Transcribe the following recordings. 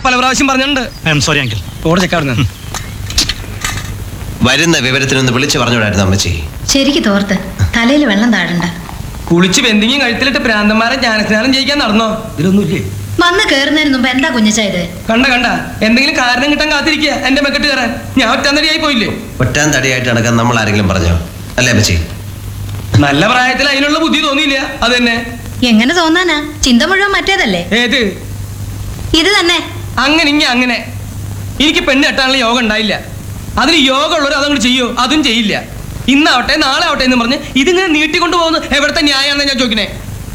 പല പ്രാവശ്യം പറഞ്ഞിട്ടുണ്ട് ഐ എം സോറി അങ്കിൾ ഓടെ ചെക്കാടുന്ന് വരുന്ന വിവരത്തിനൊന്ന് വിളിച്ചു പറഞ്ഞോടായിരുന്നു അമ്മച്ചി ശരിക്ക് തോർത്ത് തലയിൽ വെള്ളം താഴണ്ട കുളിച്ച് ബെന്തിങ്ങും കഴുത്തിലിട്ട് പ്രാന്തന്മാരെ ജ്ഞാനസ്നാനം ചെയ്യിക്കാൻ നടന്നോ ഇതിലൊന്നുമില്ലേ വന്ന് കേറുന്നതിന് മുമ്പ് എന്താ കുഞ്ഞച്ചാ ഇത് കണ്ട കണ്ട എന്തെങ്കിലും കാരണം കിട്ടാൻ കാത്തിരിക്കുക എന്റെ മെക്കെട്ട് കയറാൻ ഞാൻ ഒറ്റന്നടിയായി പോയില്ലേ ഒറ്റാൻ തടിയായിട്ട് നടക്കാൻ നമ്മൾ ആരെങ്കിലും പറഞ്ഞോ അല്ലേ അമ്മച്ചി നല്ല പ്രായത്തിൽ അതിനുള്ള ബുദ്ധി തോന്നിയില്ല അത് തന്നെ എങ്ങനെ തോന്നാനാ ചിന്ത മുഴുവൻ മറ്റേതല്ലേ ഏത് ഇത് തന്നെ അങ്ങനെ ഇങ്ങനെ അങ്ങനെ എനിക്ക് പെണ്ണ് കെട്ടാനുള്ള യോഗം ഉണ്ടായില്ല അതിന് യോഗം ഉള്ളവർ അതങ്ങോട്ട് ചെയ്യോ അതും ചെയ്യില്ല ഇന്നാവട്ടെ നാളെ ആവട്ടെ എന്ന് പറഞ്ഞ് ഇതിങ്ങനെ നീട്ടിക്കൊണ്ടു പോകുന്നു എവിടത്തെ ന്യായമാണെന്ന് ഞാൻ ചോദിക്കണേ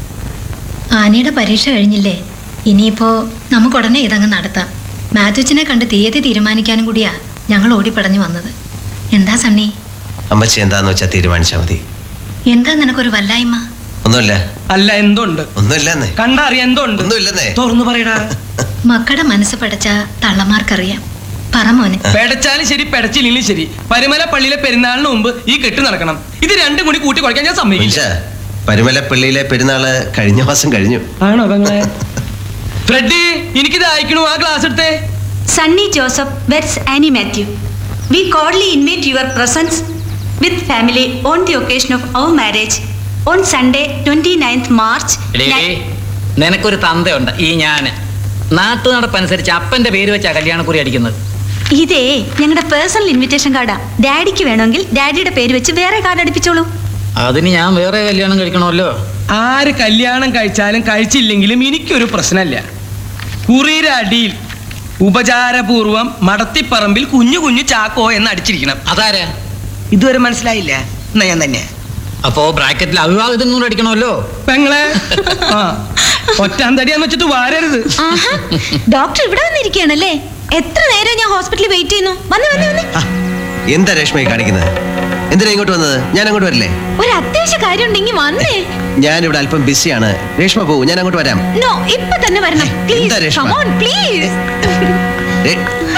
ആനയുടെ പരീക്ഷ കഴിഞ്ഞില്ലേ ഇനിയിപ്പോ നമുക്ക് ഉടനെ ഇതങ്ങ് നടത്താം മാത്യുച്ചിനെ കണ്ട് തീയതി തീരുമാനിക്കാനും കൂടിയാ ഞങ്ങൾ ഓടിപ്പടഞ്ഞു വന്നത് എന്താ സണ്ണി അമ്മച്ചി എന്താന്ന് വെച്ചാൽ തീരുമാനിച്ചാൽ മതി എന്താ നിനക്കൊരു വല്ലായ്മ ഒന്നുമില്ല അല്ല എന്തോ ഉണ്ട് ഒന്നുമില്ലെന്നേ കണ്ടറിയാം എന്തോ ഉണ്ട് ഒന്നുമില്ലെന്നേ തുറന്നു പറയടാ മക്കളുടെ മനസ്സ് പഠിച്ച തള്ളമാർക്കറിയാം പറ മോനെ പെടച്ചാലും ശരി പെടച്ചില്ലെങ്കിലും ശരി പരുമല പള്ളിയിലെ പെരുന്നാളിന് മുമ്പ് ഈ കെട്ട് നടക്കണം ഇത് രണ്ടും കൂടി കൂട്ടി കുഴക്കാൻ ഞാൻ സമ്മതിക്കില്ല മനുഷ്യ പരുമലപ്പള്ളിയിലെ പെരുന്നാള് കഴിഞ്ഞ മാസം കഴിഞ്ഞു ആണോ പെങ്ങളെ ഫ്രെഡ് എനിക്കിത് അയക്കണു ആ ക്ലാസ് എടുത്തേ Sunny Joseph weds Annie Matthew. We cordially invite your presence with family on the occasion of our marriage on Sunday 29th March. എടീ, ni- നിനക്കൊരു തന്തയുണ്ട് ഈ ഞാന് നാട്ടു നടപ്പനുസരിച്ച് അപ്പന്റെ പേര് വെച്ചാ കല്യാണക്കുറി അടിക്കുന്നത് ഇതേ ഞങ്ങളുടെ പേഴ്സണൽ ഇൻവിറ്റേഷൻ കാർഡാ ഡാഡിക്ക് വേണമെങ്കിൽ ഡാഡിയുടെ പേര് വെച്ച് വേറെ കാർഡ് അടുപ്പിച്ചോളൂ അതിന് ഞാൻ വേറെ കല്യാണം കഴിക്കണമല്ലോ ആര് കല്യാണം കഴിച്ചാലും കഴിച്ചില്ലെങ്കിലും എനിക്കൊരു പ്രശ്നമല്ല കുറിയുടെ അടിയിൽ ഉപചാരപൂർവം മടത്തിപ്പറമ്പിൽ കുഞ്ഞു കുഞ്ഞു ചാക്കോ എന്ന് അടിച്ചിരിക്കണം അതാരാ ഇതുവരെ മനസ്സിലായില്ല എന്നാ ഞാൻ തന്നെ അപ്പോ ബ്രാക്കറ്റിൽ അവിവാഹിതം കൂടെ അടിക്കണമല്ലോ പെങ്ങളെ ആ ഒറ്റാം തടിയാന്ന് വെച്ചിട്ട് വാരരുത് ആഹാ ഡോക്ടർ ഇവിടെ വന്നിരിക്കുകയാണല്ലേ എത്ര നേരം ഞാൻ ഹോസ്പിറ്റലിൽ വെയിറ്റ് ചെയ്യുന്നു വന്ന് വന്ന് വന്ന് ആ, എന്താ രേഷ്മയെ കാണിക്കുന്നത് എന്തിനാ ഇങ്ങോട്ട് വന്നത് ഞാൻ അങ്ങോട്ട് വരില്ലേ ഒരു അത്യാവശ്യ കാര്യം ഉണ്ടെങ്കിൽ വന്നേ ഞാനിവിടെ അല്പം ബിസിയാണ് രേഷ്മ പോവും ഞാൻ അങ്ങോട്ട് വരാം നോ ഇപ്പൊ തന്നെ വരണം എന്താ പ്ലീസ് രേഷ്മ? കമോൺ പ്ലീസ് ഏ,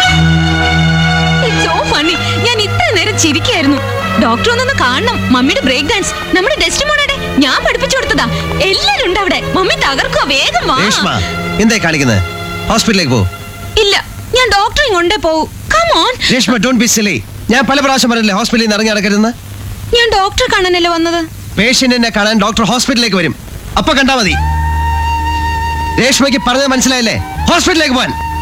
സോ ഫണ്ണി ഞാൻ ഇത്ര നേരം ചിരിക്കായിരുന്നു ഡോക്ടർ ഒന്നൊന്ന് കാണണം മമ്മിയുടെ ബ്രേക്ക് ഡാൻസ് നമ്മുടെ ഡെസ്റ്റിമോണയുടെ ഞാൻ പഠിപ്പിച്ചു കൊടുത്തതാ എല്ലാരും ഉണ്ട് അവിടെ മമ്മി തകർക്കുക വേഗം വാ രേഷ്മ എന്തായി കാണിക്കുന്നത് ഹോസ്പിറ്റലിലേക്ക് പോ ഇല്ല ഞാൻ ഡോക്ടറെ കൊണ്ടേ പോവും come on Reshma don't be silly ഞാൻ പല പ്രാവശ്യം പറഞ്ഞില്ലേ ഹോസ്പിറ്റലിൽ നിന്ന് ഇറങ്ങി നടക്കരുതെന്ന് ഞാൻ ഡോക്ടറെ കാണാനല്ലേ വന്നത് പേഷ്യന്റിനെ കാണാൻ ഡോക്ടർ ഹോസ്പിറ്റലിലേക്ക് വരും അപ്പൊ കണ്ടാ മതി രേഷ്മയ്ക്ക് പറഞ്ഞത് മനസ്സിലായില്ലേ ഹോസ്പിറ്റലിലേക്ക് പോവാൻ